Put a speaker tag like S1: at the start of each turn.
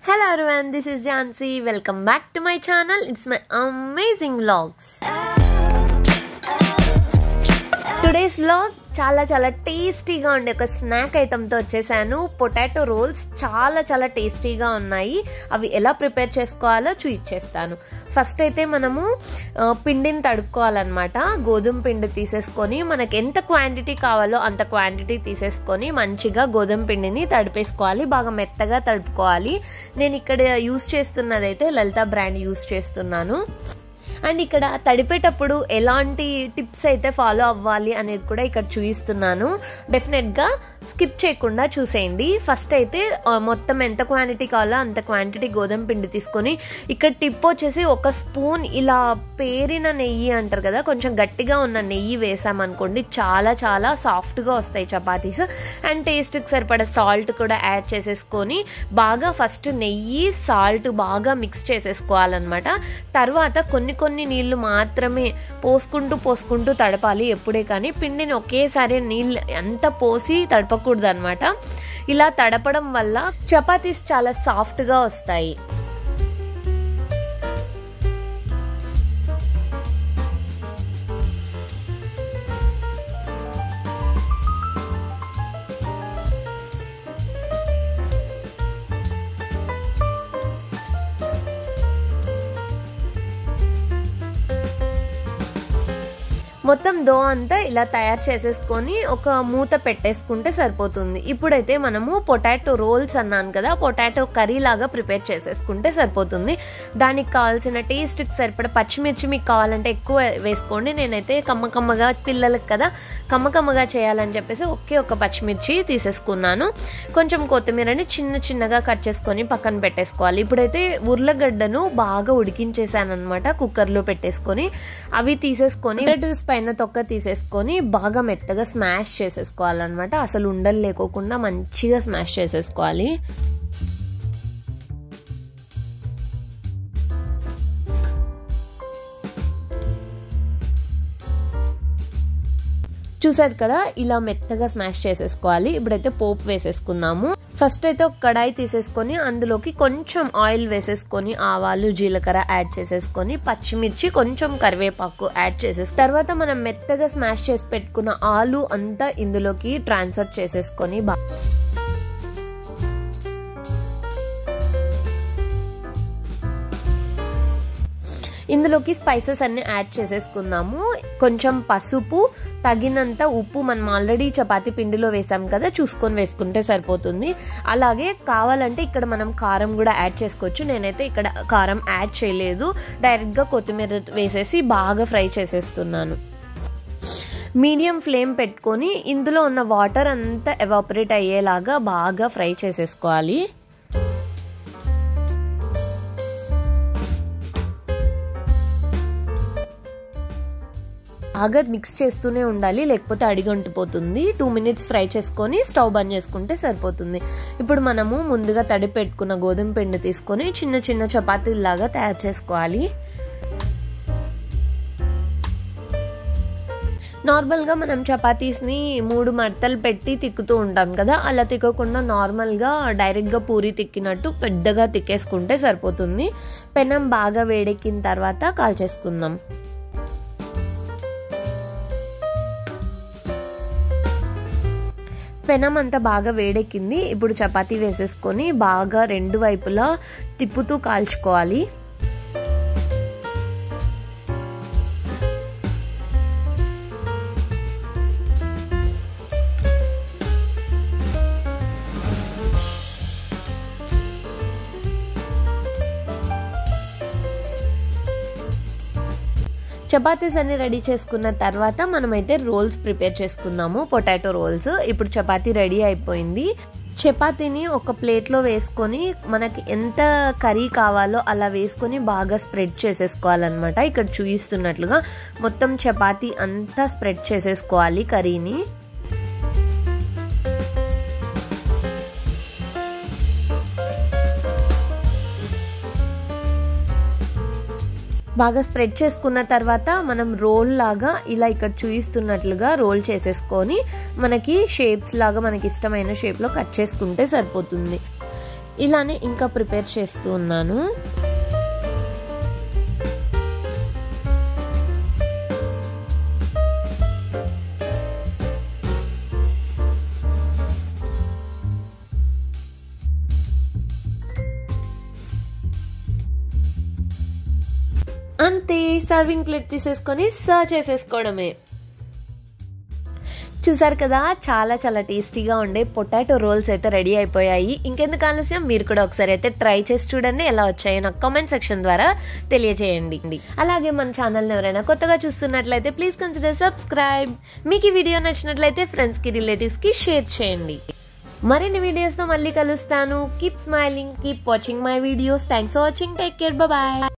S1: Hello everyone, this is Jansi. Welcome back to my channel. It's my amazing vlogs. Today's vlog చాలా చాలా టేస్టీగా ఉండే ఒక snack ఐటెంతో వచ్చేసాను పొటాటో రోల్స్ చాలా చాలా టేస్టీగా ఉన్నాయి అవి ఎలా ప్రిపేర్ చేసుకోవాలో చూపించేస్తాను ఫస్ట్ అయితే మనము ఆ, పిండిని తడుపుకోవాలన్నమాట గోధుమ పిండి తీసేసుకొని మనకి ఎంత క్వాంటిటీ కావాలో అంత క్వాంటిటీ తీసేసుకొని మంచిగా గోధుమ పిండిని తడిపేసుకోవాలి బాగా మెత్తగా తడుపుకోవాలి నేను ఇక్కడ యూస్ చేస్తున్నది అయితే లలిత బ్రాండ్ యూస్ చేస్తున్నాను అండ్ ఇక్కడ తడిపేటప్పుడు ఎలాంటి టిప్స్ అయితే ఫాలో అవ్వాలి అనేది కూడా ఇక్కడ చూపిస్తున్నాను డెఫినెట్గా స్కిప్ చేయకుండా చూసేయండి ఫస్ట్ అయితే ఆ, మొత్తం ఎంత క్వాంటిటీ కావాలో అంత క్వాంటిటీ గోధుమ పిండి తీసుకొని ఇక్కడ టిప్ వచ్చేసి ఒక స్పూన్ ఇలా పేరిన నెయ్యి అంటారు కదా కొంచెం గట్టిగా ఉన్న నెయ్యి వేసామనుకోండి చాలా చాలా సాఫ్ట్గా వస్తాయి చపాతీస్ అండ్ టేస్ట్కి సరిపడా సాల్ట్ కూడా యాడ్ చేసేసుకొని బాగా ఫస్ట్ నెయ్యి సాల్ట్ బాగా మిక్స్ చేసేసుకోవాలన్నమాట తర్వాత కొన్ని కొన్ని నీళ్లు మాత్రమే పోసుకుంటూ పోసుకుంటూ తడపాలి ఎప్పుడే కానీ పిండిని ఒకేసారి నీళ్ళు అంతా పోసి తడపకూడదు అనమాట ఇలా తడపడం వల్ల చపాతీస్ చాలా సాఫ్ట్గా వస్తాయి మొత్తం దో అంతా ఇలా తయారు చేసేసుకొని ఒక మూత పెట్టేసుకుంటే సరిపోతుంది ఇప్పుడైతే మనము పొటాటో రోల్స్ అన్నాను కదా పొటాటో కర్రీ లాగా ప్రిపేర్ చేసేసుకుంటే సరిపోతుంది దానికి కావాల్సిన టేస్ట్కి సరిపడ పచ్చిమిర్చి మీకు కావాలంటే ఎక్కువ వేసుకోండి నేనైతే కమ్మ కమ్మగా పిల్లలకి కదా కమ్మ కమ్మగా చేయాలని చెప్పేసి ఒకే ఒక పచ్చిమిర్చి తీసేసుకున్నాను కొంచెం కొత్తిమీరని చిన్న చిన్నగా కట్ చేసుకొని పక్కన పెట్టేసుకోవాలి ఇప్పుడైతే ఉర్లగడ్డను బాగా ఉడికించేసాను అనమాట కుక్కర్లో పెట్టేసుకొని అవి తీసేసుకొని పొటాటోస్ పైన తొక్క తీసేసుకొని బాగా మెత్తగా స్మాష్ చేసేసుకోవాలన్నమాట అసలు ఉండలు లేకోకుండా మంచిగా స్మాష్ చేసేసుకోవాలి చూసారు కదా ఇలా మెత్తగా స్మాష్ చేసేసుకోవాలి ఇప్పుడైతే పోపు వేసేసుకుందాము ఫస్ట్ అయితే ఒక కడాయి తీసేసుకొని అందులోకి కొంచెం ఆయిల్ వేసేసుకొని ఆవాలు జీలకర్ర యాడ్ చేసేసుకొని పచ్చిమిర్చి కొంచెం కరివేపాకు యాడ్ చేసేసి తర్వాత మనం మెత్తగా స్మాష్ చేసి పెట్టుకున్న ఆలు అంతా ఇందులోకి ట్రాన్స్ఫర్ చేసేసుకొని బా ఇందులోకి స్పైసెస్ అన్ని యాడ్ చేసేసుకుందాము కొంచెం పసుపు తగినంత ఉప్పు మనం ఆల్రెడీ చపాతీ పిండిలో వేసాం కదా చూసుకొని వేసుకుంటే సరిపోతుంది అలాగే కావాలంటే ఇక్కడ మనం కారం కూడా యాడ్ చేసుకోవచ్చు నేనైతే ఇక్కడ కారం యాడ్ చేయలేదు డైరెక్ట్గా కొత్తిమీర వేసేసి బాగా ఫ్రై చేసేస్తున్నాను మీడియం ఫ్లేమ్ పెట్టుకొని ఇందులో ఉన్న వాటర్ అంతా ఎవాపరేట్ అయ్యేలాగా బాగా ఫ్రై చేసేసుకోవాలి బాగా మిక్స్ చేస్తూనే ఉండాలి లేకపోతే అడిగంటిపోతుంది టూ మినిట్స్ ఫ్రై చేసుకొని స్టవ్ బంద్ చేసుకుంటే సరిపోతుంది ఇప్పుడు మనము ముందుగా తడి పెట్టుకున్న గోధుమ పిండి తీసుకొని చిన్న చిన్న చపాతీలాగా తయారు చేసుకోవాలి నార్మల్గా మనం చపాతీస్ని మూడు మడతలు పెట్టి తిక్కుతూ ఉంటాం కదా అలా తిక్కకుండా నార్మల్గా డైరెక్ట్గా పూరి తిక్కినట్టు పెద్దగా తిక్కేసుకుంటే సరిపోతుంది పెనం బాగా వేడెక్కిన తర్వాత కాల్చేసుకుందాం పెనం అంతా బాగా వేడెక్కింది ఇప్పుడు చపాతీ వేసేసుకొని బాగా రెండు వైపులా తిప్పుతూ కాల్చుకోవాలి చపాతీస్ అన్ని రెడీ చేసుకున్న తర్వాత మనమైతే రోల్స్ ప్రిపేర్ చేసుకుందాము పొటాటో రోల్స్ ఇప్పుడు చపాతీ రెడీ అయిపోయింది చపాతీని ఒక ప్లేట్లో వేసుకొని మనకి ఎంత కర్రీ కావాలో అలా వేసుకొని బాగా స్ప్రెడ్ చేసేసుకోవాలన్నమాట ఇక్కడ చూపిస్తున్నట్లుగా మొత్తం చపాతీ అంతా స్ప్రెడ్ చేసేసుకోవాలి కర్రీని బాగా స్ప్రెడ్ చేసుకున్న తర్వాత మనం రోల్ లాగా ఇలా ఇక్కడ చూపిస్తున్నట్లుగా రోల్ చేసేసుకొని మనకి షేప్స్ లాగా మనకి ఇష్టమైన షేప్లో కట్ చేసుకుంటే సరిపోతుంది ఇలానే ఇంకా ప్రిపేర్ చేస్తూ ఉన్నాను అంతే సర్వింగ్ ప్లేట్ తీసేసుకొని సర్వ్ చేసేసుకోవడమే చూసారు కదా చాలా చాలా టేస్టీగా ఉండే పొటాటో రోల్స్ అయితే రెడీ అయిపోయాయి ఇంకెందుకు ఆలస్యం మీరు కూడా ఒకసారి అయితే ట్రై చేసి చూడండి ఎలా వచ్చాయో నాకు కామెంట్ సెక్షన్ ద్వారా తెలియజేయండి అలాగే మన ఛానల్ని ఎవరైనా కొత్తగా చూస్తున్నట్లయితే ప్లీజ్ కన్సిడర్ సబ్స్క్రైబ్ మీకు ఈ వీడియో నచ్చినట్లయితే ఫ్రెండ్స్కి రిలేటివ్స్కి షేర్ చేయండి మరిన్ని వీడియోస్తో మళ్ళీ కలుస్తాను keep smiling keep watching my videos thanks for watching take care bye